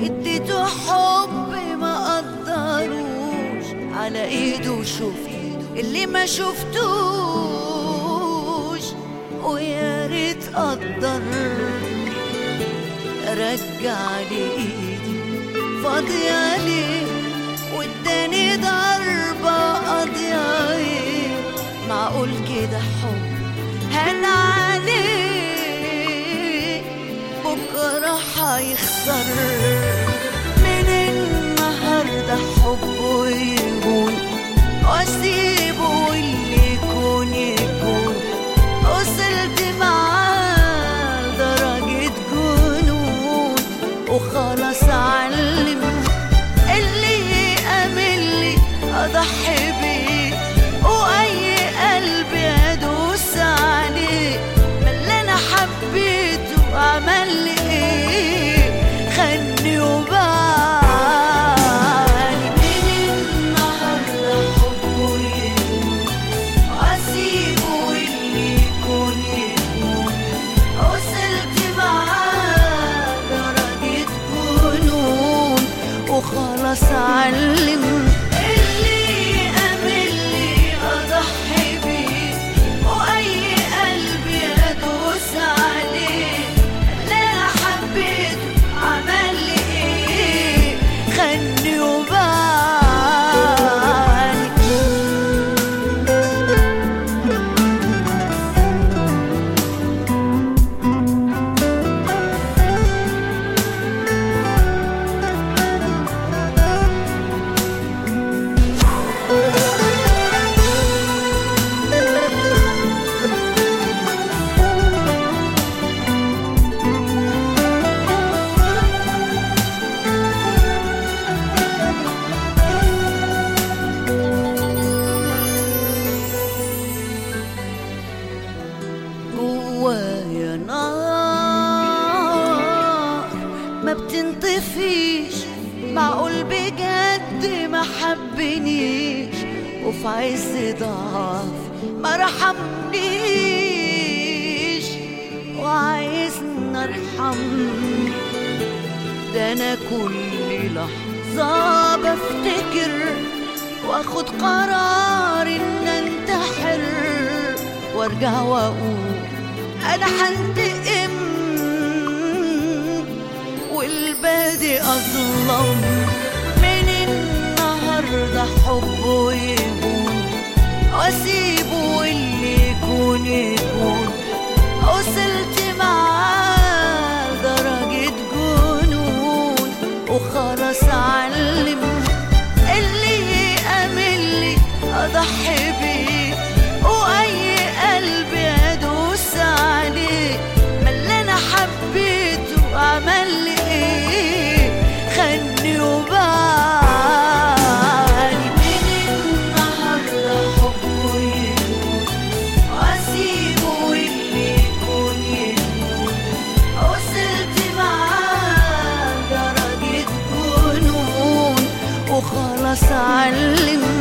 اديته حب ما قدروش على ايده شفت اللي ما شفتوش ويا ريت قدر رجع لي ايدي فاضية ليه واداني ضربة قاضية ايه معقول كده حب هان عليه بكرة هيخسر من النهاردة حبه يهون واسيبه واللي يكون يكون وصلت معاه لدرجة جنون وخلاص علم اللي يأمن لي أضحي بيه وأي قلب أدوس عليه ما اللي أنا حبيته عمل لي إيه خدني وبعني من النهارده حبه يهون وأسيبه واللي يكون يكون وصلت معاه درجة جنون وخلاص علم اللي يأمن لي أضحي بيه وأي قلب أدوس عليه اللي أنا حبيته عمل لي إيه خدني وبعني جوايا نار ما بتنطفيش معقول بجد ما حبنيش وفي عز ضعف ما رحمنيش وعايزني ارحم ده انا كل لحظة بفتكر واخد قرار ان انتحر وارجع واقول انا هنتقم والبادي اظلم من النهارده حبه يهون واسيبه واللي يكون يكون وصلت معاه لدرجة جنون وخلاص علم اللي يأمن لي أضحي بيه وأي قلب أدوس عليه ما اللي أنا حبيته عمل لي إيه خدني وبعني من النهارده حبه يهون وأسيبه واللي يكون يكون وصلت معاه درجة جنون وخلاص علم